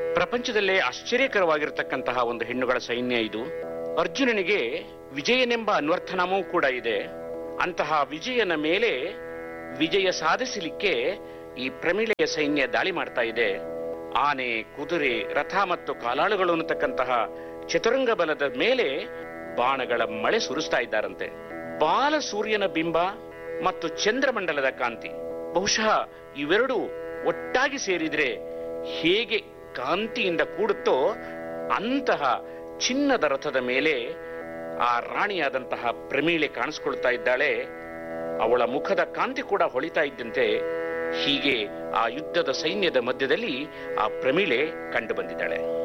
ಪ್ರಪಂಚದಲ್ಲೇ ಆಶ್ಚರ್ಯಕರವಾಗಿರತಕ್ಕಂತಹ ಒಂದು ಹೆಣ್ಣುಗಳ ಸೈನ್ಯ ಇದು ಅರ್ಜುನನಿಗೆ ವಿಜಯನೆಂಬ ಅನ್ವರ್ಥನಾಮವೂ ಕೂಡ ಇದೆ ಅಂತಹ ವಿಜಯನ ಮೇಲೆ ವಿಜಯ ಸಾಧಿಸಲಿಕ್ಕೆ ಈ ಪ್ರಮಿಳೆಯ ಸೈನ್ಯ ದಾಳಿ ಮಾಡ್ತಾ ಇದೆ ಆನೆ ಕುದುರೆ ರಥ ಮತ್ತು ಕಾಲಾಳುಗಳು ಅನ್ನತಕ್ಕಂತಹ ಚತುರಂಗ ಬಲದ ಮೇಲೆ ಬಾಣಗಳ ಮಳೆ ಸುರಿಸ್ತಾ ಇದ್ದಾರಂತೆ ಬಾಲ ಸೂರ್ಯನ ಬಿಂಬ ಮತ್ತು ಚಂದ್ರಮಂಡಲದ ಕಾಂತಿ ಬಹುಶಃ ಇವೆರಡು ಒಟ್ಟಾಗಿ ಸೇರಿದ್ರೆ ಹೇಗೆ ಕಾಂತಿಯಿಂದ ಕೂಡುತ್ತೋ ಅಂತಹ ಚಿನ್ನದ ರಥದ ಮೇಲೆ ಆ ರಾಣಿಯಾದಂತಹ ಪ್ರಮೀಳೆ ಕಾಣಿಸ್ಕೊಳ್ತಾ ಇದ್ದಾಳೆ ಅವಳ ಮುಖದ ಕಾಂತಿ ಕೂಡ ಹೊಳಿತಾ ಇದ್ದಂತೆ ಹೀಗೆ ಆ ಯುದ್ಧದ ಸೈನ್ಯದ ಮಧ್ಯದಲ್ಲಿ ಆ ಪ್ರಮೀಳೆ ಕಂಡು ಬಂದಿದ್ದಾಳೆ